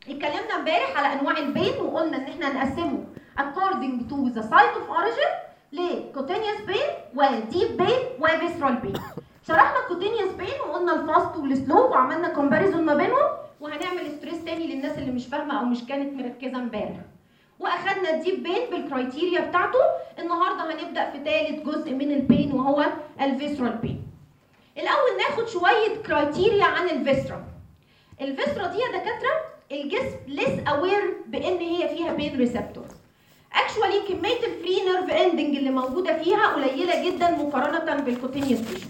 اتكلمنا امبارح على انواع البين وقلنا ان احنا هنقسمه according to the site of origin لكوتينيوس بين وديب بين وفيسرال بين شرحنا الكوتينيوس بين وقلنا الفاست والسلو وعملنا كومباريزون ما بينهم وهنعمل ستريس تاني للناس اللي مش فاهمه او مش كانت مركزه امبارح واخدنا الديب بين بالكرايتيريا بتاعته النهارده هنبدا في ثالث جزء من البين وهو الفيسرال بين الاول ناخد شويه كرايتيريا عن الفيسرا الفيسرا دي يا دكاتره الجسم ليس اوير بان هي فيها بين ريسبتور اكشوالي كميه الفري نيرف اندنج اللي موجوده فيها قليله جدا مقارنه بالكوتينيوس تيشو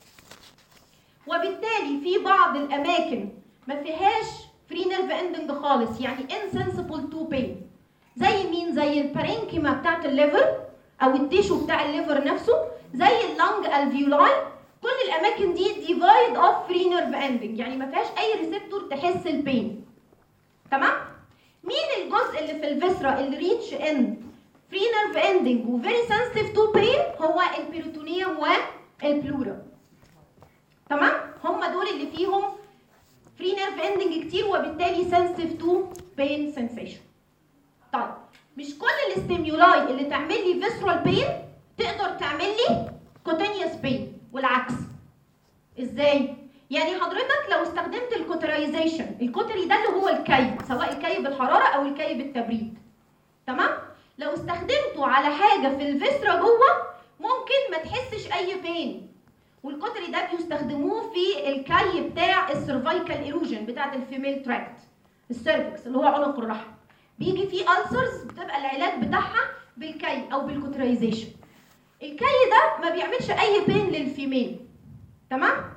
وبالتالي في بعض الاماكن ما فيهاش فري نيرف اندنج خالص يعني insensible تو بين زي مين زي البارينكيما بتاعت الليفر او التيشو بتاع الليفر نفسه زي اللنج الفيولاي كل الاماكن دي ديفايد اوف فري نيرف اندنج يعني ما فيهاش اي ريسبتور تحس البين تمام مين الجزء اللي في الفيسرا اللي ريتش ان فري نيرف اندنج وفيري سنسيتيف تو بين هو البيروتونيوم والبلورا تمام هم دول اللي فيهم فري نيرف اندنج كتير وبالتالي سنسيتيف تو بين سنسيشن طيب مش كل الاستيميولاي اللي تعمل لي فيسرال بين تقدر تعمل لي كوتينيوس بين والعكس ازاي يعني حضرتك لو استخدمت الكوترايزيشن الكوتري ده اللي هو الكي سواء الكي بالحراره او الكي بالتبريد تمام لو استخدمته على حاجه في الفيسرا جوه ممكن ما تحسش اي بين والكوتري ده بيستخدموه في الكي بتاع السيرفايكال ايروجن بتاعت الفيميل تراكت السيرفكس اللي هو عنق الرحم بيجي فيه ألسرز بتبقى العلاج بتاعها بالكي او بالكوترايزيشن الكي ده ما بيعملش اي بين للفيميل تمام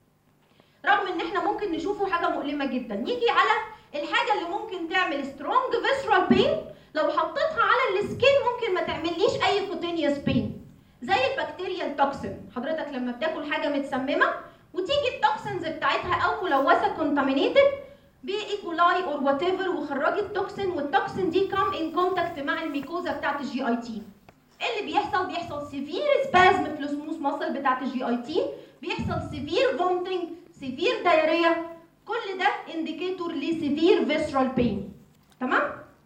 رغم ان احنا ممكن نشوفه حاجه مؤلمه جدا نيجي على الحاجه اللي ممكن تعمل سترونج فيسرال بين لو حطيتها على السكين ممكن ما تعمليش اي كوتينيوس بين زي البكتيريا التوكسين حضرتك لما بتاكل حاجه متسممه وتيجي التوكسينز بتاعتها او ملوثه كونتامينيتد بايكولاي اور وات ايفر وخرجت توكسين والتوكسين دي كام ان كونتاكت مع الميكوزا بتاعت الجي اي تي اللي بيحصل بيحصل سيفير سبازم في السموث ماسل بتاعت الجي اي تي بيحصل سيفير فومتنج سيفير دايريا كل ده انديكيتور لسيفير فيسرال بين تمام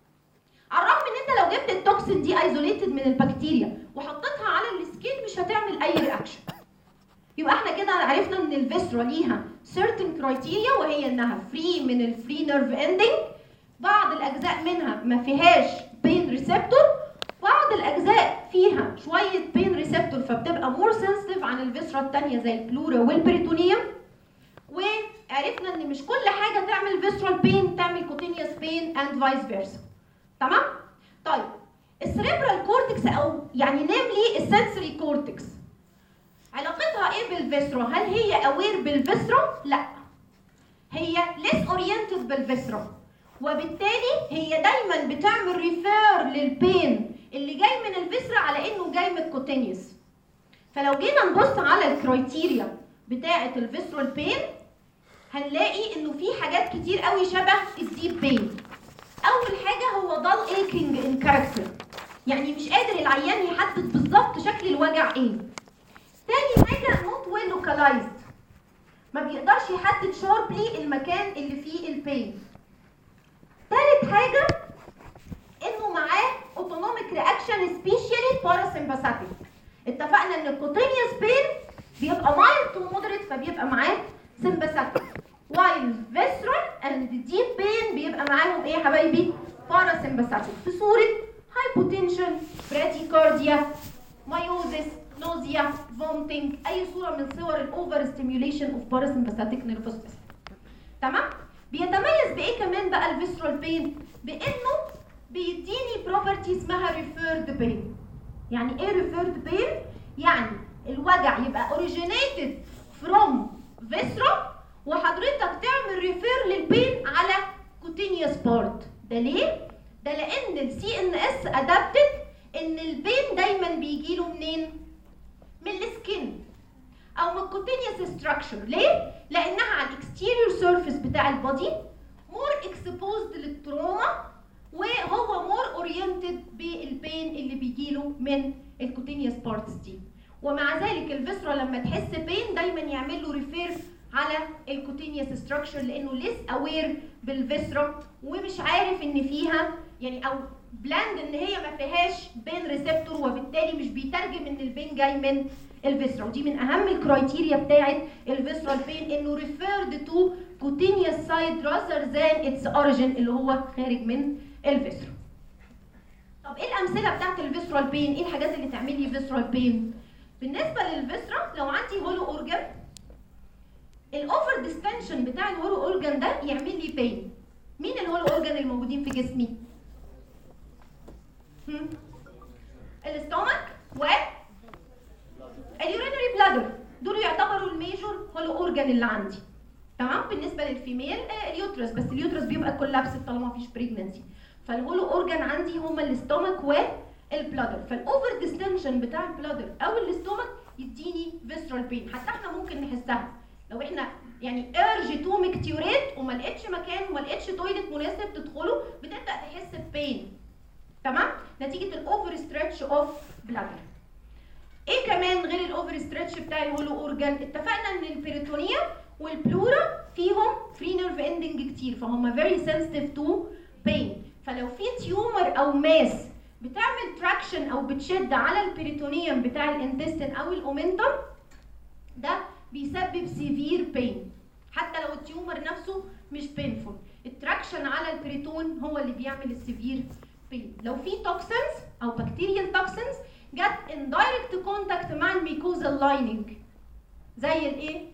على الرغم ان انت لو جبت التوكسين دي ايزوليتد من البكتيريا وحطيتها على السكين مش هتعمل اي رياكشن يبقى احنا كده عرفنا ان الفيسرا ليها certain criteria وهي انها فري من الفري نيرف اندنج بعض الاجزاء منها ما فيهاش بين ريسبتور بعض الاجزاء فيها شويه بين ريسبتور فبتبقى مور سنسيتيف عن الفيسرا الثانيه زي البلورا والبريتونيوم وعرفنا ان مش كل حاجه تعمل فيسرال بين تعمل كوتينيوس بين اند فايس فيرسا تمام طيب السريبرال كورتكس او يعني نيملي السنسوري كورتكس علاقتها ايه بالفيسرا هل هي اوير بالفيسرا لا هي ليس اورينتد بالفيسرا وبالتالي هي دايما بتعمل ريفير للبين اللي جاي من الفيسرا على انه جاي من الكوتينيوس فلو جينا نبص على الكرايتيريا بتاعه الفيسرال بين هنلاقي انه في حاجات كتير قوي شبه الديب بين اول حاجه هو ضل ايكينج ان كاركتر يعني مش قادر العيان يحدد بالظبط شكل الوجع ايه تاني حاجه نوت ويل لوكالايزد ما بيقدرش يحدد شاربلي المكان اللي فيه البين تالت حاجه انه معاه اوتونوميك رياكشن سبيشالي باراسمباثيك اتفقنا ان الكوتينيوس بين بيبقى مايلد تو مودريت فبيبقى معاه سمباثيك وايل فيسرال اند ديب بين بيبقى معاهم ايه يا حبايبي باراسمباثيك في صوره هايبوتنشن براديكارديا مايوزيس نوزيا فومتنج اي صوره من صور الاوفر ستيميوليشن اوف باراسمباثيك نيرفس تمام بيتميز بايه كمان بقى الفيسرال بين بانه بيديني بروبرتي اسمها ريفيرد بين يعني ايه ريفيرد بين يعني الوجع يبقى اوريجينيتد فروم فيسرا وحضرتك تعمل ريفير للبين على كوتينيوس بارت ده ليه ده لان السي ان اس ادابتد ان البين دايما بيجي له منين من السكين او من الكوتينيوس ستراكشر ليه لانها على الاكستيريور سيرفيس بتاع البادي مور اكسبوزد للتروما وهو مور اورينتد بالبين اللي بيجيله من الكوتينيوس بارتس دي ومع ذلك الفيسرا لما تحس بين دايما يعمل له ريفير على الكوتينيوس ستراكشر لانه ليس اوير بالفيسرا ومش عارف ان فيها يعني او بلاند ان هي ما فيهاش بين ريسبتور وبالتالي مش بيترجم ان البين جاي من الفيسرا ودي من اهم الكرايتيريا بتاعه الفيسرال بين انه ريفيرد تو كوتينيوس سايد راذر ذان اتس اوريجين اللي هو خارج من الفيسرا طب ايه الامثله بتاعت الفيسرال بين ايه الحاجات اللي تعمل لي فيسرال بين بالنسبه للفيسرا لو عندي هولو اورجان الاوفر ديستنشن بتاع الهولو اورجان ده يعمل لي بين مين الهولو اورجان الموجودين في جسمي الاستومك و اليورينري بلادر دول يعتبروا الميجور هولو اورجان اللي عندي تمام بالنسبه للفيميل آه اليوترس بس اليوترس بيبقى كولابس طالما مفيش بريجننسي فالهولو اورجان عندي هما الاستومك والبلادر فالاوفر ديستنشن بتاع البلادر او الاستومك يديني فيسترال بين حتى احنا ممكن نحسها لو احنا يعني ارج تو مكتيوريت وما لقيتش مكان وما لقيتش تويلت مناسب تدخله بتبدا تحس ببين تمام نتيجه الاوفر ستريتش اوف بلادر ايه كمان غير الاوفر ستريتش بتاع الهولو اورجان اتفقنا ان البيريتونيا والبلورا فيهم فري نيرف اندنج كتير فهم فيري سنسيتيف تو بين فلو في تيومر او ماس بتعمل تراكشن او بتشد على البريتونيوم بتاع الانتستين او الاومنتم ده بيسبب سيفير بين حتى لو التيومر نفسه مش بينفول التراكشن على البريتون هو اللي بيعمل السيفير بين لو في توكسنز او بكتيريال توكسنز جت ان دايركت كونتاكت مع الميكوزال لايننج زي الايه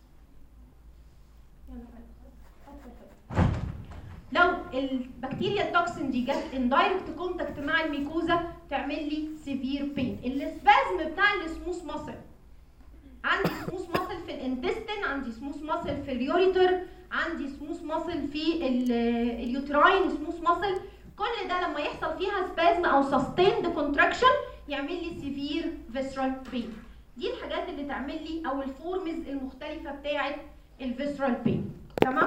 لو البكتيريا التوكسين دي جت ان دايركت كونتاكت مع الميكوزا تعمل لي سيفير بين السبازم بتاع السموث ماسل عندي سموث ماسل في الانتستين عندي سموث ماسل في اليوريتر عندي سموث ماسل في اليوتراين سموث ماسل كل ده لما يحصل فيها سبازم او سستيند كونتراكشن يعمل لي سيفير فيسرال بين دي الحاجات اللي تعمل لي او الفورمز المختلفه بتاعه الفيسرال بين تمام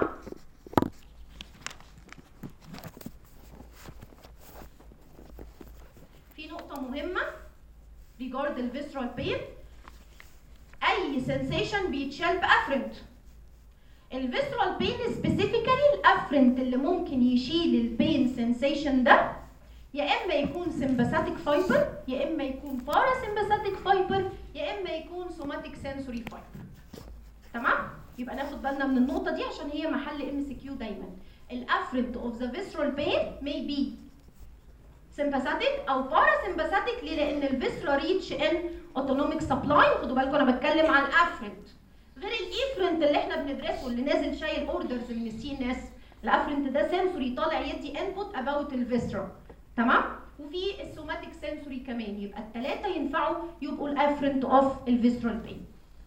في نقطة مهمة regard the visceral pain أي sensation بيتشال بأفرنت الفيسرال بين سبيسيفيكالي الافرنت اللي ممكن يشيل البين سensation ده يا اما يكون سمباثيك فايبر يا اما يكون بارا سمباثيك فايبر يا اما يكون سوماتيك سنسوري فايبر تمام يبقى ناخد بالنا من النقطه دي عشان هي محل ام سي كيو دايما الافرنت اوف ذا visceral pain may be sympathetic او parasympathetic ليه؟ لان الفيسرا ريتش ان اوتونوميك سبلاي خدوا بالكم انا بتكلم عن الافرنت غير الايفرنت اللي احنا بندرسه اللي نازل شايل اوردرز من السي ان اس الافرنت ده سنسوري طالع يدي انبوت اباوت الفيسرا تمام وفي السوماتيك سنسوري كمان يبقى الثلاثه ينفعوا يبقوا الافرنت اوف الفيسرال بين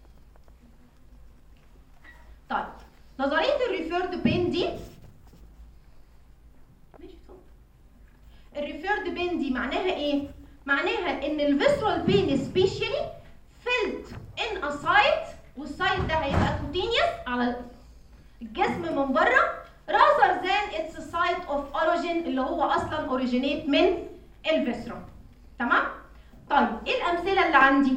طيب نظريه الريفيرد بين دي ماشي اتفضل الريفيرد بين دي معناها ايه؟ معناها ان الفيسرال بين سبيشالي فيلت ان ا سايت والسايت ده هيبقى كوتينيوس على الجسم من بره rather than its site of origin اللي هو اصلا اوريجينيت من الفيسرا تمام؟ طيب ايه الامثله اللي عندي؟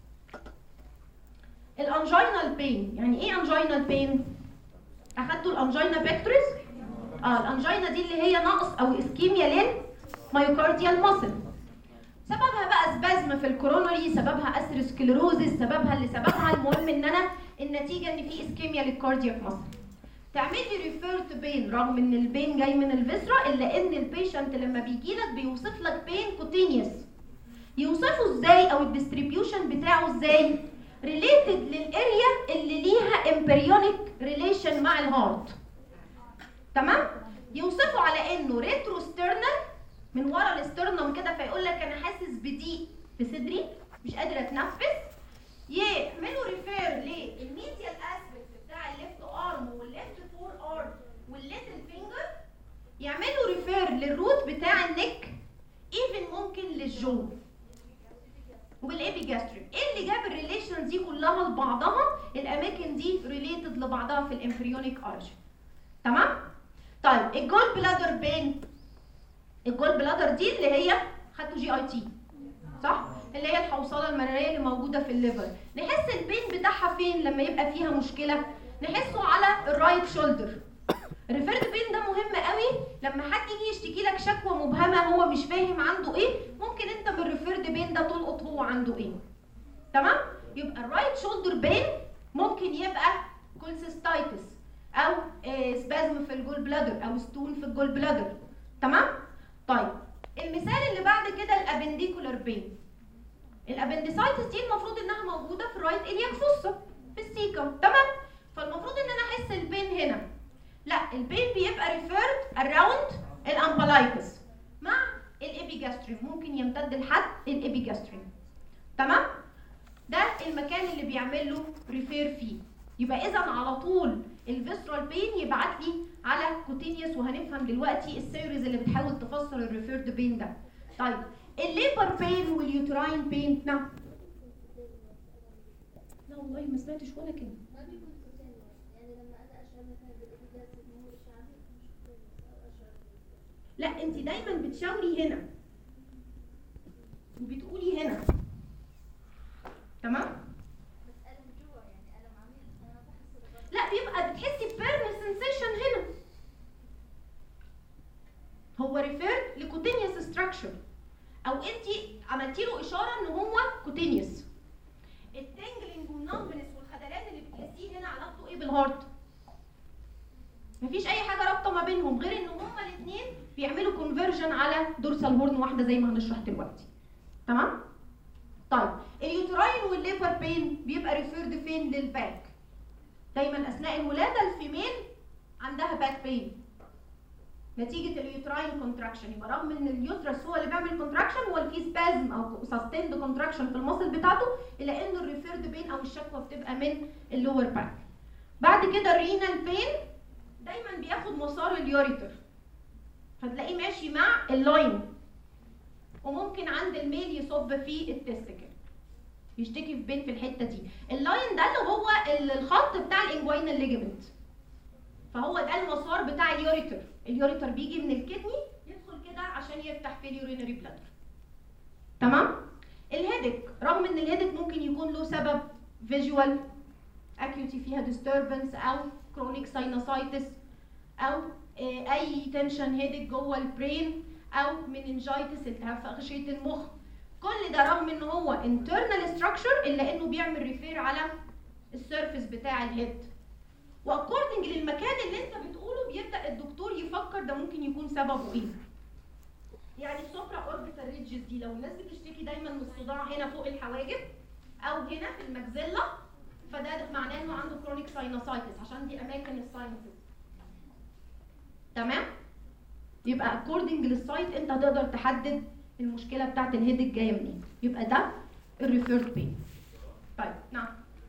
الانجينال بين يعني ايه انجينال بين؟ اخدتوا الانجينا بيكتوريس؟ اه الانجينا دي اللي هي نقص او اسكيميا للمايوكارديال ماسل سببها بقى سبازم في الكورونري سببها اسيروسكليروزس سببها اللي سببها المهم ان انا النتيجه ان في اسكيميا للكاردياك ماسل تعمل لي ريفيرت بين رغم ان البين جاي من الفيسرا الا ان البيشنت لما بيجي لك بيوصف لك بين كوتينيوس يوصفه ازاي او الديستريبيوشن بتاعه ازاي ريليتد للاريا اللي ليها امبريونيك ريليشن مع الهارت تمام يوصفه على انه ريترو ستيرنال من ورا الاسترنم كده فيقول لك انا حاسس بضيق في صدري مش قادره اتنفس يعملوا ريفير للميديال اسبكت بتاع الليفت ارم والليفت فور ارم والليتل فينجر يعملوا ريفير للروت بتاع النك ايفن ممكن للجو والابيجاستريك ايه اللي جاب الريليشن دي كلها لبعضها الاماكن دي ريليتد لبعضها في الامبريونيك ارجن تمام طيب الجول بلادر بين الجول بلادر دي اللي هي خدتوا جي اي تي صح اللي هي الحوصله المراريه اللي موجوده في الليفر نحس البين بتاعها فين لما يبقى فيها مشكله نحسه على الرايت شولدر الريفيرد بين ده مهم قوي لما حد يجي يشتكي لك شكوى مبهمه هو مش فاهم عنده ايه ممكن انت من الريفيرد بين ده تلقط هو عنده ايه تمام يبقى الرايت شولدر بين ممكن يبقى كولسيستايتس او سبازم في الجول بلادر او ستون في الجول بلادر تمام طيب المثال اللي بعد كده الابنديكولار بين الابندسايتس دي المفروض انها موجوده في الرايت الياك فوسا في السيكم تمام فالمفروض ان انا احس البين هنا لا البين بيبقى ريفيرد اراوند الامبلايكس مع الابيجاستريم ممكن يمتد لحد الابيجاستريم تمام ده المكان اللي بيعمل له ريفير فيه يبقى اذا على طول الفيسترال بين يبعت لي على كوتينيوس وهنفهم دلوقتي السيريز اللي بتحاول تفسر الريفيرد بين ده طيب الليبر بين واليوتراين بين نعم لا والله ما سمعتش ولا كلمه ما بيكون كوتينيوس يعني لما انا اشعر مثلا بالابيجاس انه هو شعبي مش كوتينيوس او اشعر لا انت دايما بتشاوري هنا وبتقولي هنا تمام بس الم جوا يعني الم عميق انا بحس بالضغط لا بيبقى بتحسي بيرن سنسيشن هنا هو ريفير لكوتينيوس ستراكشر او انت عملتي له اشاره ان هو كوتينيوس التنجلنج والنمبنس والخدلات اللي بتحسيه هنا علاقته ايه بالهارت مفيش اي حاجه رابطه ما بينهم غير ان هما الاثنين بيعملوا كونفرجن على دورسال هورن واحده زي ما هنشرح دلوقتي تمام طيب اليوتراين والليبر بين بيبقى ريفيرد فين للباك دايما اثناء الولاده الفيميل عندها باك بين نتيجه اليوتراين كونتراكشن يبقى رغم ان اليوترس هو اللي بيعمل كونتراكشن هو اللي فيه سبازم او سستيند كونتراكشن في المصل بتاعته الا ان الريفيرد بين او الشكوى بتبقى من اللور باك بعد كده الرينال بين دايما بياخد مسار اليوريتر فتلاقيه ماشي مع اللاين وممكن عند الميل يصب في التستيكل يشتكي في بين في الحته دي اللاين ده اللي هو الخط بتاع الانجوينال ليجمنت فهو ده المسار بتاع اليوريتر اليوريتر بيجي من الكدني يدخل كده عشان يفتح في اليورينري بلادر تمام الهيدك رغم ان الهيدك ممكن يكون له سبب فيجوال اكيوتي فيها disturbance او كرونيك ساينوسايتس او آه، اي تنشن هيدك جوه البرين او مننجايتس التهاب في اغشيه المخ كل ده رغم ان هو internal structure الا انه بيعمل ريفير على السيرفيس بتاع الهيد واكوردنج للمكان اللي انت بتقوله بيبدا الدكتور يفكر ده ممكن يكون سببه ايه يعني السوبرا اوربيتال ريدجز دي لو الناس بتشتكي دايما من الصداع هنا فوق الحواجب او هنا في المجزله فده معناه انه عنده كرونيك ساينوسايتس عشان دي اماكن الساينسز تمام يبقى اكوردنج للسايت انت هتقدر تحدد المشكله بتاعت الهيد الجايه منين يبقى ده الريفيرد بين طيب نعم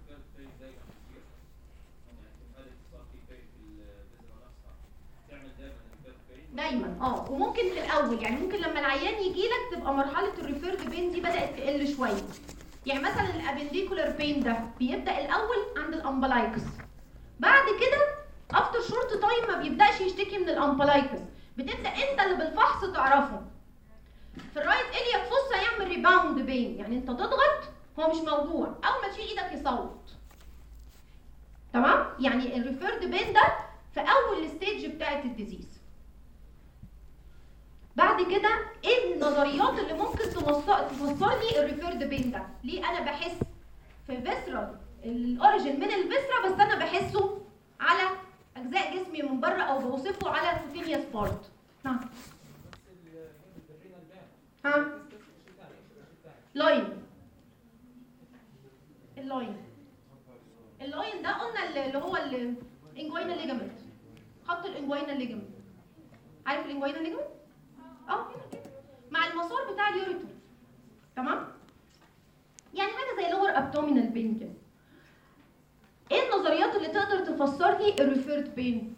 دايما اه وممكن في الاول يعني ممكن لما العيان يجي لك تبقى مرحله الريفيرد بين دي بدات تقل شويه يعني مثلا الابنديكولار بين ده بيبدا الاول عند الامبلايكس بعد كده افتر شورت تايم ما بيبداش يشتكي من الامبلايكس بتبدا انت اللي بالفحص تعرفه في الرايت الياك فوسا يعمل ريباوند بين يعني انت تضغط هو مش موجوع اول ما تشيل ايدك يصوت تمام يعني الريفيرد بين ده في اول ستيج بتاعت الديزيز بعد كده ايه النظريات اللي ممكن تفسر تفسر لي الريفيرد بين ده ليه انا بحس في فيسرال الاوريجن من الفيسرا بس انا بحسه على اجزاء جسمي من بره او بوصفه على الكوتينيوس بارت نعم ها لاين اللاين اللاين ده قلنا اللي هو الانجوينا ليجامنت خط الانجوينا ليجامنت عارف الانجوينا ليجامنت اه هنا كده مع المسار بتاع اليوريتر تمام يعني حاجه زي لور ابدومينال بين كده ايه النظريات اللي تقدر تفسر لي الريفيرد بين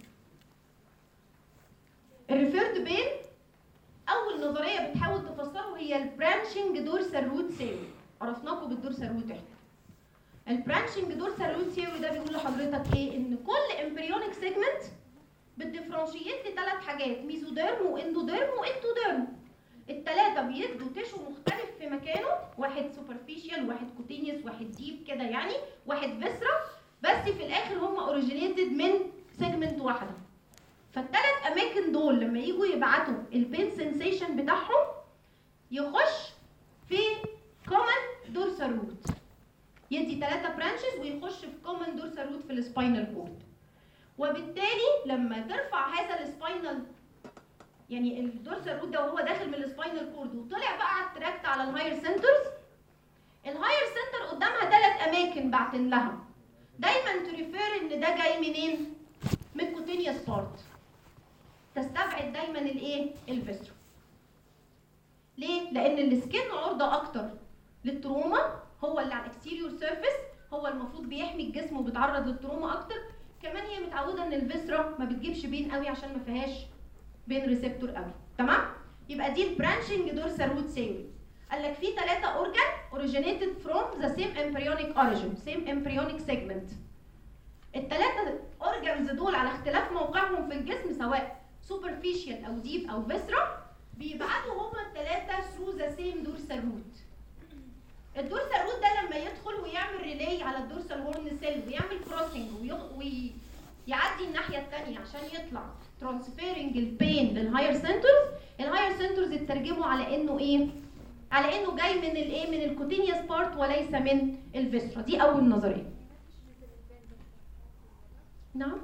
الريفيرد بين اول نظريه بتحاول تفسره هي البرانشنج دورسال روت ثيوري عرفناكم بالدورسال روت احنا البرانشنج دورسال روت ثيوري ده بيقول لحضرتك ايه ان كل امبريونيك سيجمنت بتديفرنشيت لثلاث حاجات ميزوديرم واندوديرم وانتوديرم الثلاثه بيدوا تشو مختلف في مكانه واحد سوبرفيشال واحد كوتينيوس واحد ديب كده يعني واحد فيسرا بس في الاخر هم اوريجينيتد من سيجمنت واحده فالثلاث اماكن دول لما يجوا يبعتوا البين سensation بتاعهم يخش في كومن دورسال روت يدي ثلاثه برانشز ويخش في كومن دورسال روت في السباينال كورد وبالتالي لما ترفع هذا السباينال يعني الدورسال روت ده وهو داخل من السباينال كورد وطلع بقى على التراكت على الهاير سنترز الهاير سنتر قدامها ثلاث اماكن بعتن لها دايما تريفير ان ده جاي منين من كوتينيوس بارت تستبعد دايما الايه الفيسترو ليه لان السكين عرضه اكتر للتروما هو اللي على الاكستيريور سيرفيس هو المفروض بيحمي الجسم وبيتعرض للتروما اكتر كمان هي متعوده ان الفيسرا ما بتجيبش بين قوي عشان ما فيهاش بين ريسبتور قوي تمام يبقى دي البرانشنج دورسال روت ثيوري قال لك في ثلاثه اورجان اوريجينيتد فروم ذا سيم امبريونيك اوريجين سيم امبريونيك سيجمنت الثلاثه اورجانز دول على اختلاف موقعهم في الجسم سواء سوبرفيشال او ديب او فيسرا بيبعتوا هما الثلاثه ثرو ذا سيم دورسال روت الدورسال روت ده لما يدخل ويعمل ريلي على الدورسال هورن سيل ويعمل كروسنج ويعدي الناحيه الثانيه عشان يطلع ترانسفيرنج البين للهاير سنترز الهاير سنترز اترجموا على انه ايه على انه جاي من الايه من الكوتينيوس بارت وليس من الفيسترا دي اول نظريه نعم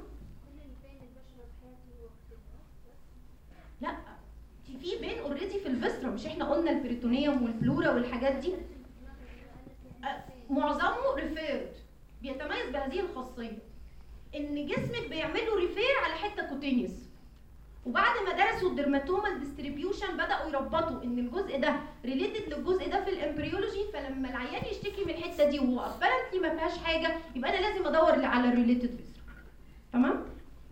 لا دي في بين اوريدي في الفيسترا مش احنا قلنا البريتونيوم والبلورا والحاجات دي أه، معظمه ريفيرد بيتميز بهذه الخاصيه ان جسمك بيعملوا ريفير على حته كوتينيوس وبعد ما درسوا الدرماتومال ديستريبيوشن بداوا يربطوا ان الجزء ده ريليتد للجزء ده في الامبريولوجي فلما العيان يشتكي من الحته دي وهو ابارنتلي ما فيهاش حاجه يبقى انا لازم ادور على الريليتد فيزر تمام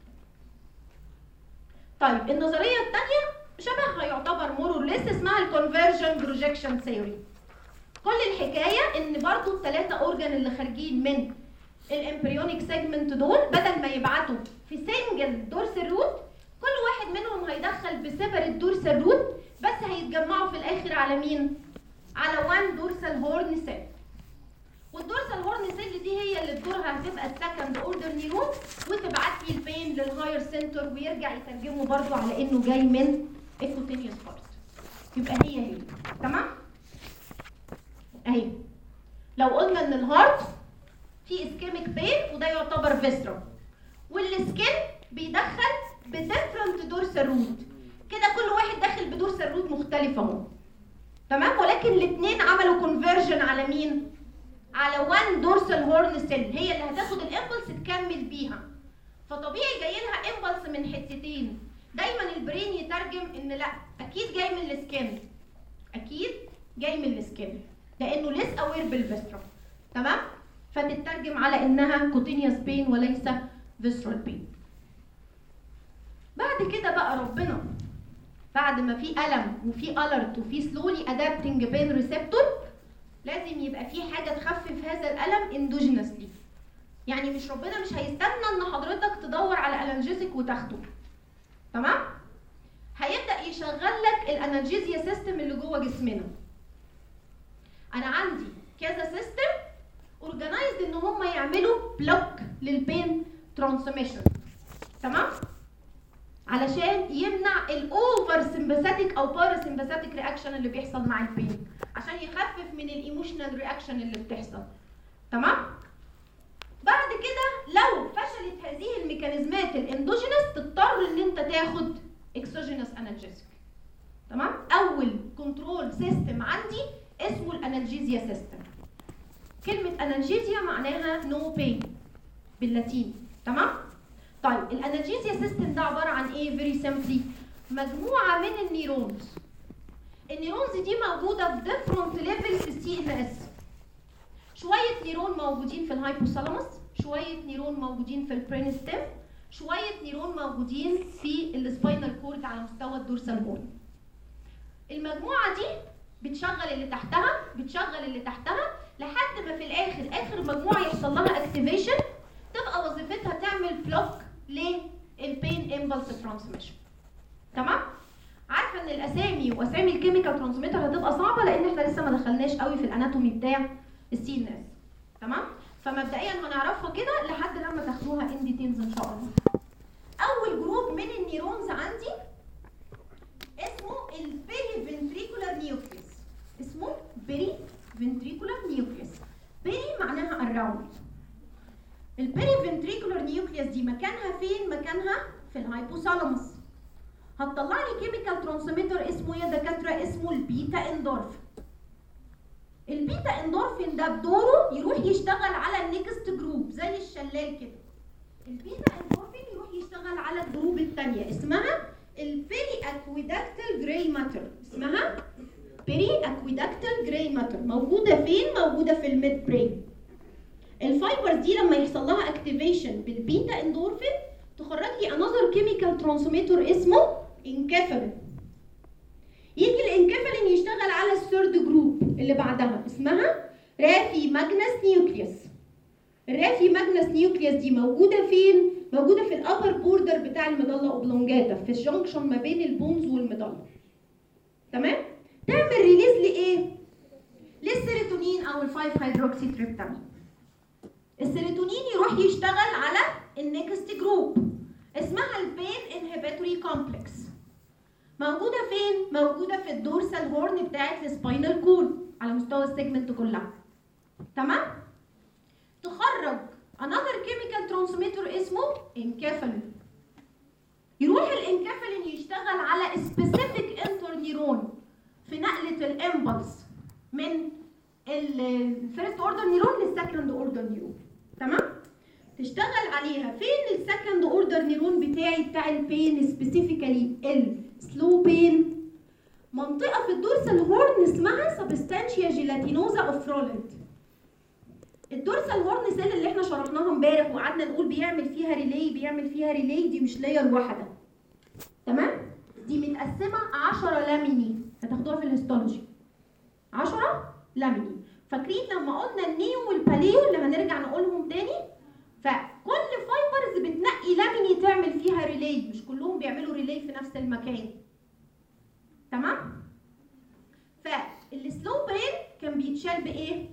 طيب النظريه الثانيه شبهها يعتبر مور اور ليس اسمها الكونفرجن بروجكشن ثيوري كل الحكايه ان برضو الثلاثه اورجان اللي خارجين من الامبريونيك سيجمنت دول بدل ما يبعتوا في سنجل دورسال روت كل واحد منهم هيدخل بسيبريت دورسال روت بس هيتجمعوا في الاخر على مين؟ على وان دورسال هورن سيل والدورسال هورن سيل دي هي اللي بدورها هتبقى السكند اوردر نيرون وتبعت لي البين للهاير سنتر ويرجع يترجمه برضو على انه جاي من الكوتينيوس بارت يبقى هي هي تمام؟ اهي لو قلنا ان الهارت في اسكيميك بين وده يعتبر فيسترا والسكين بيدخل بديفرنت دورسال روت كده كل واحد داخل بدورسال روت مختلف اهو تمام ولكن الاثنين عملوا كونفرجن على مين على وان دورسال هورن سيل هي اللي هتاخد الامبلس تكمل بيها فطبيعي جاي لها امبلس من حتتين دايما البرين يترجم ان لا اكيد جاي من السكين اكيد جاي من السكين لانه ليس اوير بالفيسترا تمام فتترجم على انها كوتينيوس بين وليس فيسترال بين بعد كده بقى ربنا بعد ما في الم وفي الرت وفي سلولي ادابتنج بين ريسبتور لازم يبقى في حاجه تخفف هذا الالم اندوجينسلي يعني مش ربنا مش هيستنى ان حضرتك تدور على الانجيزك وتاخده تمام هيبدا يشغل لك الانالجيزيا سيستم اللي جوه جسمنا انا عندي كذا سيستم اورجنايزد ان هم يعملوا بلوك للبين ترانسميشن تمام علشان يمنع الاوفر سمباثيك او بارا سمباثيك رياكشن اللي بيحصل مع البين عشان يخفف من الايموشنال رياكشن اللي بتحصل تمام بعد كده لو فشلت هذه الميكانيزمات الاندوجينس تضطر ان انت تاخد اكسوجينس انالجيسك تمام اول كنترول سيستم عندي اسمه الانالجيزيا سيستم كلمه انالجيزيا معناها نو no بين باللاتيني تمام طيب الانالجيزيا سيستم ده عباره عن ايه فيري سيمبلي مجموعه من النيرونز النيرونز دي موجوده في ديفرنت ليفل في السي ان اس شويه نيرون موجودين في الهايبوثالاموس شويه نيرون موجودين في البرين ستيم شويه نيرون موجودين في السباينال كورد على مستوى الدورسال هورن المجموعه دي بتشغل اللي تحتها بتشغل اللي تحتها لحد ما في الاخر اخر مجموعه يحصل لها اكتيفيشن تبقى وظيفتها تعمل بلوك للبين امبلس ترانسميشن تمام عارفه ان الاسامي واسامي الكيميكال ترانسميتر هتبقى صعبه لان احنا لسه ما دخلناش قوي في الاناتومي بتاع السي ان اس تمام فمبدئيا هنعرفها كده لحد لما تاخدوها ان ديتيلز ان شاء الله اول جروب من النيرونز عندي اسمه البيري فنتريكولار نيوكليس اسمه بيري فنتريكولار نيوكليس بيري معناها الراوند البيري فنتريكولار نيوكليس دي مكانها فين مكانها في الهايبوثالاموس هتطلع لي كيميكال ترانسميتر اسمه ايه يا دكاتره اسمه البيتا اندورفين البيتا اندورفين ده بدوره يروح يشتغل على النكست جروب زي الشلال كده البيتا اندورفين يروح يشتغل على الجروب الثانيه اسمها البيري اكويداكتال جراي ماتر اسمها بيري اكويداكتال جراي ماتر موجوده فين موجوده في الميد برين الفايبرز دي لما يحصل لها اكتيفيشن بالبيتا اندورفين تخرج لي انذر كيميكال ترانسميتر اسمه انكفالين يجي الانكفالين يشتغل على الثيرد جروب اللي بعدها اسمها رافي ماجنس نيوكليوس الرافي ماجنس نيوكليوس دي موجوده فين موجوده في الابر بوردر بتاع الميدالا اوبلونجاتا في الجنكشن ما بين البونز والميدالا تمام تعمل ريليز لايه للسيروتونين او الفايف هيدروكسي تريبتامين السيروتونين يروح يشتغل على النكست جروب اسمها البين انهبيتوري كومبلكس موجودة فين؟ موجودة في الدورسال هورن بتاعت السباينال كول على مستوى السيجمنت كلها تمام؟ تخرج another chemical transmitter اسمه انكفالين يروح الانكفالين يشتغل على specific interneuron في نقلة الامبلس من الفيرست اوردر نيرون للسكند اوردر نيرون تمام تشتغل عليها فين السكند اوردر نيرون بتاعي بتاع البين سبيسيفيكالي السلو بين منطقه في الدورسال هورن اسمها سبستانشيا جيلاتينوزا اوف رولند الدورسال هورن سيل اللي احنا شرحناها امبارح وقعدنا نقول بيعمل فيها ريلي بيعمل فيها ريلي دي مش لاير واحده تمام دي متقسمه 10 لاميني هتاخدوها في الهيستولوجي 10 لاميني فاكرين لما قلنا النيو والباليو اللي هنرجع نقولهم تاني فكل فايبرز بتنقي لاميني تعمل فيها ريلي مش كلهم بيعملوا ريلي في نفس المكان تمام فالسلو بين كان بيتشال بايه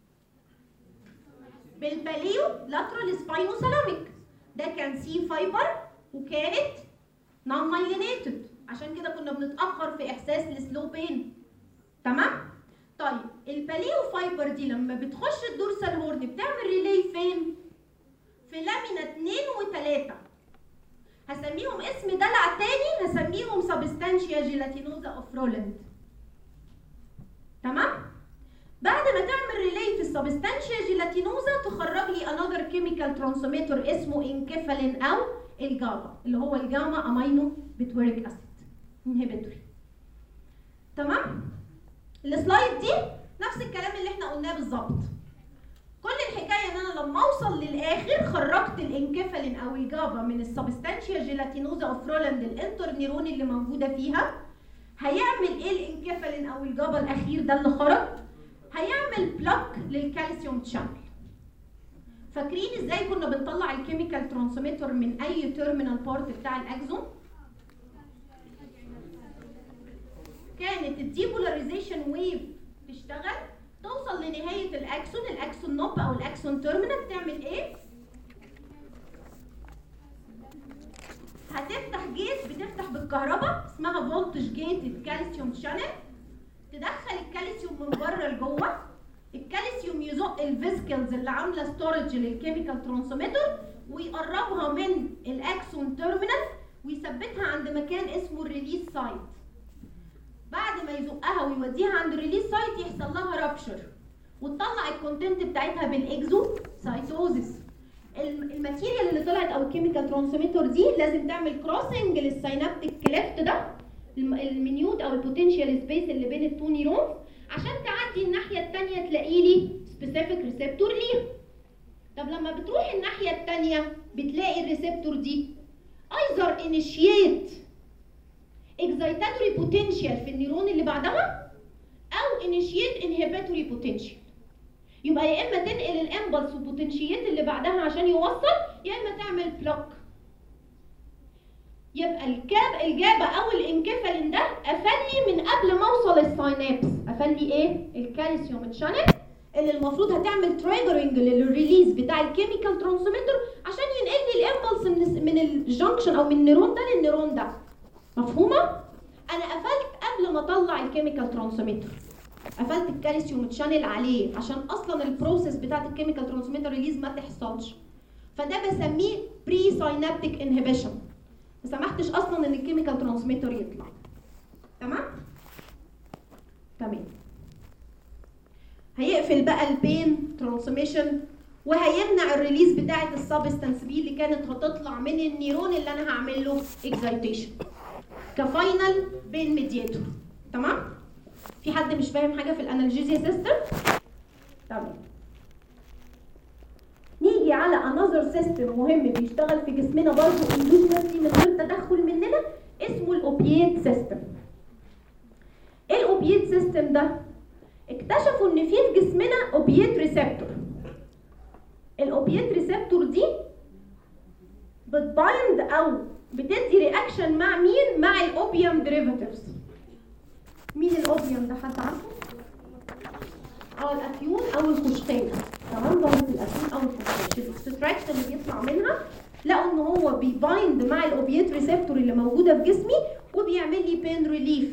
بالباليو لاترال سباينوسالاميك ده كان سي فايبر وكانت نون مايلينيتد عشان كده كنا بنتاخر في احساس السلو بين تمام طيب الباليو فايبر دي لما بتخش الدورسال هورن بتعمل ريلي فين في لامينا 2 و3 هسميهم اسم دلع تاني هسميهم سبستانشيا جيلاتينوزا اوف رولاند تمام بعد ما تعمل ريلي في السبستانشيا جيلاتينوزا تخرج لي انذر كيميكال ترانسميتر اسمه انكفالين او الجابا اللي هو الجاما امينو بتوريك اسيد انهبيتوري تمام السلايد دي نفس الكلام اللي احنا قلناه بالظبط كل الحكايه ان انا لما اوصل للاخر خرجت الانكفالين او الجابا من السبستانشيا جيلاتينوزا اوف رولاند الانتر نيرون اللي موجوده فيها هيعمل ايه الانكفالين او الجابا الاخير ده اللي خرج هيعمل بلوك للكالسيوم تشانل فاكرين ازاي كنا بنطلع الكيميكال ترانسميتر من اي تيرمينال بارت بتاع الاكزون كانت الديبولاريزيشن ويف تشتغل توصل لنهايه الاكسون الاكسون نوب او الاكسون تيرمينال تعمل ايه هتفتح جيت بتفتح بالكهرباء اسمها فولتج جيتد كالسيوم شانل تدخل الكالسيوم من بره لجوه الكالسيوم يزق الفيسكلز اللي عامله ستورج للكيميكال ترانسميتر ويقربها من الاكسون تيرمينال ويثبتها عند مكان اسمه الريليس سايت بعد ما يزقها ويوديها عند الريليس سايت يحصل لها رابشر وتطلع الكونتنت بتاعتها بالاكزو سايتوزيس الماتيريال اللي طلعت او الكيميكال ترانسميتر دي لازم تعمل كروسنج للسينابتيك كليفت ده الم- المنيوت او البوتنشال سبيس اللي بين التو نيرونز عشان تعدي الناحيه الثانيه تلاقي لي سبيسيفيك ريسبتور ليها طب لما بتروح الناحيه الثانيه بتلاقي الريسبتور دي ايزر انيشيت اكزايتاتوري بوتنشال في النيرون اللي بعدها او انيشيت انهبيتوري بوتنشال يبقى يا اما تنقل الامبلس والبوتنشيات اللي بعدها عشان يوصل يا اما تعمل بلوك يبقى الكاب الجابه او الانكفالين ده قفل لي من قبل ما اوصل الساينابس قفل لي ايه الكالسيوم تشانل اللي المفروض هتعمل تريجرنج للريليز بتاع الكيميكال ترانسميتر عشان ينقل لي الامبلس من من الجنكشن او من النيرون ده للنيرون ده مفهومه انا قفلت قبل ما اطلع الكيميكال ترانسميتر قفلت الكالسيوم تشانل عليه عشان اصلا البروسيس بتاعت الكيميكال ترانسميتر ريليز ما تحصلش فده بسميه بري ساينابتيك انهبيشن ما سمحتش اصلا ان الكيميكال ترانسميتر يطلع تمام تمام هيقفل بقى البين ترانسميشن وهيمنع الريليز بتاعه السبستانس بي اللي كانت هتطلع من النيرون اللي انا هعمل له اكزايتيشن كفاينل بين ميدياتور تمام في حد مش فاهم حاجه في الانالجيزيا سيستم تمام نيجي على انذر سيستم مهم بيشتغل في جسمنا برضه اندوجينسلي من غير تدخل مننا اسمه الاوبيات سيستم ايه الاوبيات سيستم ده اكتشفوا ان في في جسمنا اوبيات ريسبتور الاوبيات ريسبتور دي بتبايند او بتدي رياكشن مع مين مع الاوبيوم ديريفاتيفز مين الاوبيوم ده حد عارفه اه الافيون او الخشخاش تمام ضغط الافيون او الخشخاش الاكستراكشن اللي بيطلع منها لقوا ان هو بيبايند مع الاوبيات ريسبتور اللي موجوده في جسمي وبيعمل لي بين ريليف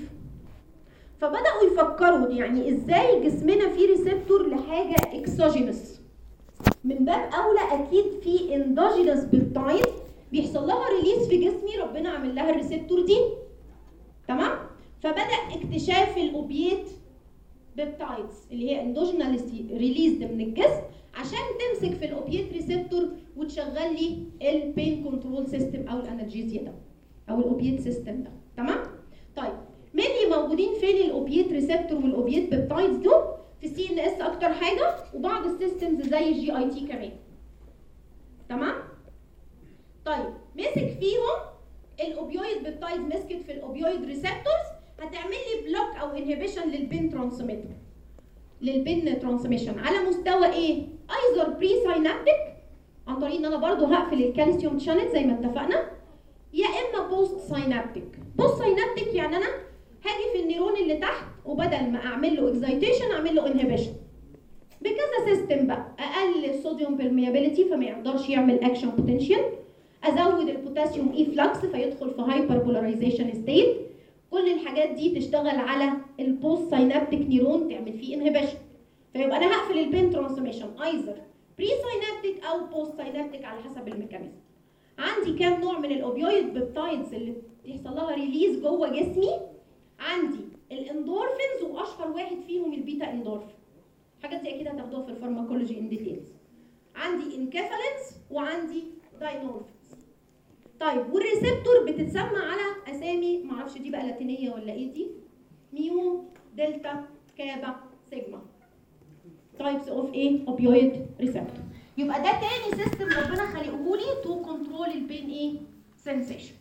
فبداوا يفكروا يعني ازاي جسمنا فيه ريسبتور لحاجه اكسوجينس من باب اولى اكيد في اندوجينس بيبتايد بيحصل لها ريليز في جسمي ربنا عامل لها الريسبتور دي تمام فبدا اكتشاف الاوبيات بيبتايدز اللي هي اندوجيناليسي ريليزد من الجسم عشان تمسك في الاوبيات ريسبتور وتشغل لي البين كنترول سيستم او الانالجيزيا ده او الاوبيات سيستم ده تمام طيب مين اللي موجودين فين الاوبيات ريسبتور والاوبيات بيبتايدز دول في السي ان اس اكتر حاجه وبعض السيستمز زي الجي اي تي كمان تمام طيب مسك فيهم الاوبيويد بيبتايد مسكت في الاوبيويد ريسبتورز هتعمل لي بلوك او انهبيشن للبين ترانسميتر للبين ترانسميشن على مستوى ايه ايزر بري ساينابتيك عن طريق ان انا برضو هقفل الكالسيوم شانل زي ما اتفقنا يا اما بوست ساينابتيك بوست ساينابتيك يعني انا هاجي في النيرون اللي تحت وبدل ما اعمل له اكزايتيشن اعمل له انهبيشن بكذا سيستم بقى اقلل الصوديوم بيرميابيليتي فما يقدرش يعمل اكشن بوتنشال ازود البوتاسيوم اي فلكس فيدخل في هايبر بولاريزيشن ستيت كل الحاجات دي تشتغل على البوست ساينابتيك نيرون تعمل فيه انهبيشن فيبقى انا هقفل البين ترانسميشن ايزر بري ساينابتيك او بوست ساينابتيك على حسب الميكانيزم عندي كام نوع من الاوبيويد بيبتايدز اللي بيحصل لها ريليز جوه جسمي عندي الاندورفينز واشهر واحد فيهم البيتا اندورفين الحاجات دي اكيد هتاخدوها في الفارماكولوجي ان ديتيلز عندي انكفالينز وعندي داينورفينز طيب والريسبتور بتتسمى على اسامي معرفش دي بقى لاتينيه ولا ايه دي ميو دلتا كابا سيجما تايبس اوف ايه اوبيويد ريسبتور يبقى ده تاني سيستم ربنا خلقه لي تو كنترول البين ايه سensation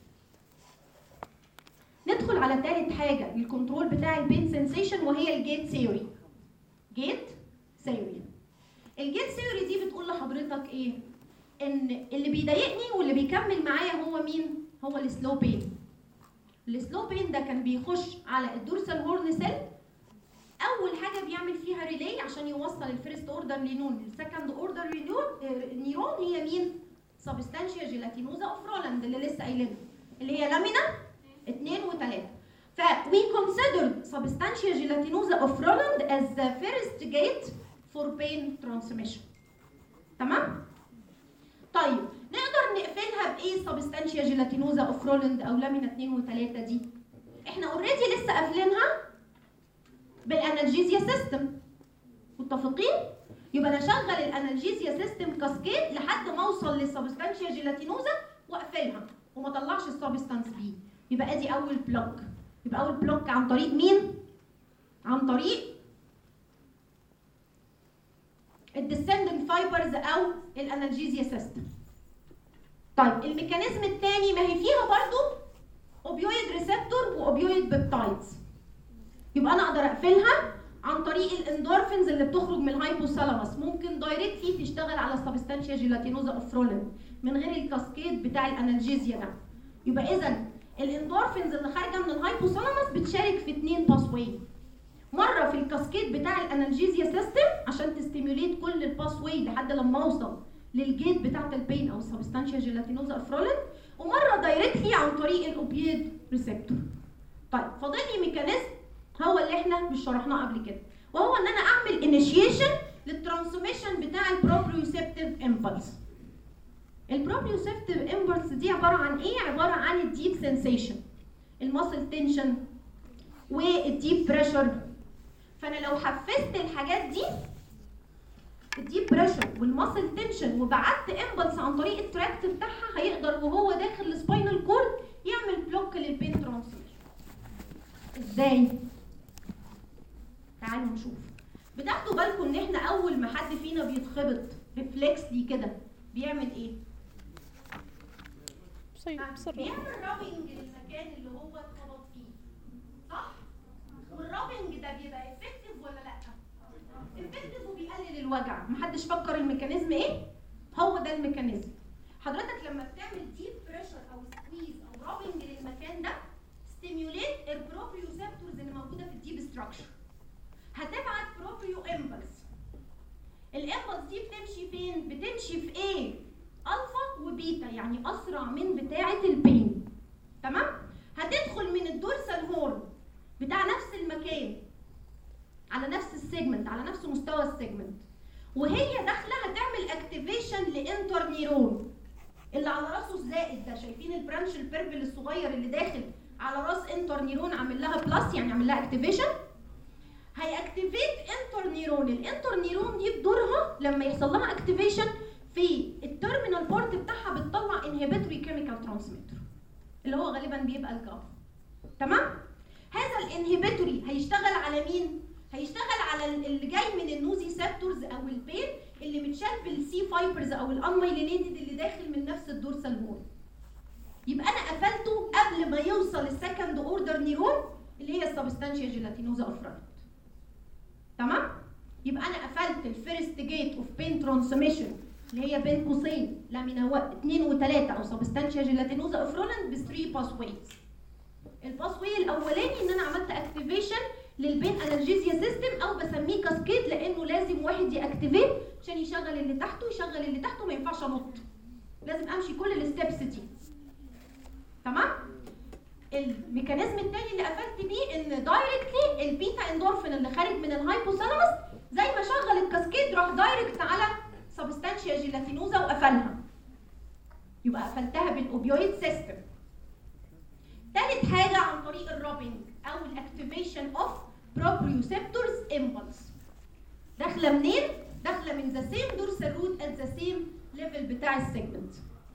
ندخل على تالت حاجه الكنترول بتاع البين سensation وهي الجيت ثيوري جيت ثيوري الجيت ثيوري دي بتقول لحضرتك ايه ان اللي بيضايقني واللي بيكمل معايا هو مين هو السلو بين السلو بين ده كان بيخش على الدورسال هورن سيل اول حاجه بيعمل فيها ريلي عشان يوصل الفيرست اوردر نيرون للسكند اوردر نيرون هي مين سبستانشيا جيلاتينوزا اوف رولاند اللي لسه قايلينها اللي هي لامينا 2 و3 ف we considered substantia gelatinosa of Roland as the first gate for pain transmission تمام طيب نقدر نقفلها بايه سبستانشيا جيلاتينوزا اوف رولاند او لامينا 2 و3 دي احنا اوريدي لسه قافلينها بالانالجيزيا سيستم متفقين يبقى انا اشغل الانالجيزيا سيستم كاسكيد لحد ما اوصل للسبستانشيا جيلاتينوزا واقفلها وما اطلعش السبستانس بي يبقى ادي اول بلوك يبقى اول بلوك عن طريق مين عن طريق الديسندنت فايبرز او الانالجيزيا سيستم طيب الميكانيزم الثاني ما هي فيها برضو اوبيويد ريسبتور واوبيويد بيبتايدز يبقى انا اقدر اقفلها عن طريق الاندورفينز اللي بتخرج من الهايبوثالاموس ممكن دايركتلي تشتغل على السبستانشيا جيلاتينوزا اوف رولين من غير الكاسكيد بتاع الانالجيزيا ده يبقى اذا الاندورفينز اللي خارجه من الهايبوثالاموس بتشارك في اثنين باسواي مره في الكاسكيد بتاع الانالجيزيا سيستم عشان تستيموليت كل الباس واي لحد لما اوصل للجيت بتاعت البين او السبستانشيا جيلاتينوزا افرولنت ومره دايركتلي عن طريق الاوبيد ريسبتور طيب فاضل لي ميكانيزم هو اللي احنا مش شرحناه قبل كده وهو ان انا اعمل انيشيشن للترانسميشن بتاع البروبريوسبتيف امبلس البروبريوسبتيف امبلس دي عباره عن ايه عباره عن الديب سensation الماسل تنشن والديب بريشر فانا لو حفزت الحاجات دي الديب بريشر والماسل تنشن وبعت امبلس عن طريق التراكت بتاعها هيقدر وهو داخل السباينال كورد يعمل بلوك للبين ترانسميشن ازاي تعالوا نشوف بتاخدوا بالكم ان احنا اول ما حد فينا بيتخبط ريفلكسلي كده بيعمل ايه بصي- بسرعة بيعمل رابنج للمكان اللي هو اتخبط فيه صح والرابنج ده بيبقى افكتيف ولا لا افكتيف وبيقلل الوجع محدش فكر الميكانيزم ايه هو ده الميكانيزم حضرتك لما بتعمل ديب بريشر او سكويز او رابنج للمكان ده ستيميوليت البروبريوسبتورز اللي موجوده في الديب ستراكشر هتبعت بروبريو امبلس الامبلس دي بتمشي فين بتمشي في ايه الفا وبيتا يعني اسرع من بتاعه البين تمام هتدخل من الدورسال هورن بتاع نفس المكان على نفس السيجمنت على نفس مستوى السيجمنت وهي داخله هتعمل اكتيفيشن لانتر نيرون اللي على راسه الزائد ده شايفين البرانش البيربل الصغير اللي داخل على راس انتر نيرون عامل لها بلس يعني عامل لها اكتيفيشن هيأكتيفيت انتر نيرون الانتر نيرون دي بدورها لما يحصل لها اكتيفيشن في التيرمينال بارت بتاعها بتطلع انهبيتوري كيميكال ترانسميتر اللي هو غالبا بيبقى الجاف تمام هذا الانهبيتوري هيشتغل على مين هيشتغل على ال- اللي جاي من النوزي سيبتورز او البين اللي متشال بالسي فايبرز او الانمايلينيتد اللي داخل من نفس الدورسال هورن يبقى انا قفلته قبل ما يوصل السكند اوردر نيرون اللي هي السبستانشيا جيلاتينوزا افرانت تمام يبقى انا قفلت الفيرست جيت اوف بين ترانسميشن اللي هي بين قوسين لامينا 2 و3 او سبستانشيا جيلاتينوزا افرولنت ب 3 باس ويز الباس واي الاولاني ان انا عملت اكتيفيشن للبين انرجيزيا سيستم او بسميه كاسكيد لانه لازم واحد ياكتيفيت عشان يشغل اللي تحته يشغل اللي تحته ما ينفعش انط لازم امشي كل الستبس دي تمام الميكانيزم التاني اللي قفلت بيه ان دايركتلي البيتا اندورفين اللي خارج من الهايبوثالاموس زي ما شغل الكاسكيد راح دايركت على سبستانشيا جيلاتينوزا وقفلها يبقى قفلتها بالاوبيويد سيستم تالت حاجه عن طريق الرابنج او الاكتيفيشن اوف بروبريوسبتورز امبلس داخله منين داخله من ذا سيم دورسال روت ات ذا سيم ليفل بتاع السيجمنت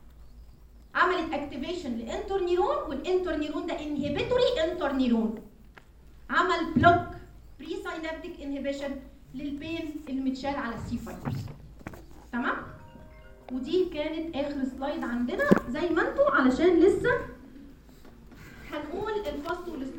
عملت اكتيفيشن لانتر نيرون والانتر نيرون ده انهبيتوري انتر نيرون عمل بلوك بري ساينابتيك انهبيشن للبين المتشال على السي فايبرز تمام ودي كانت اخر سلايد عندنا زي ما انتم علشان لسه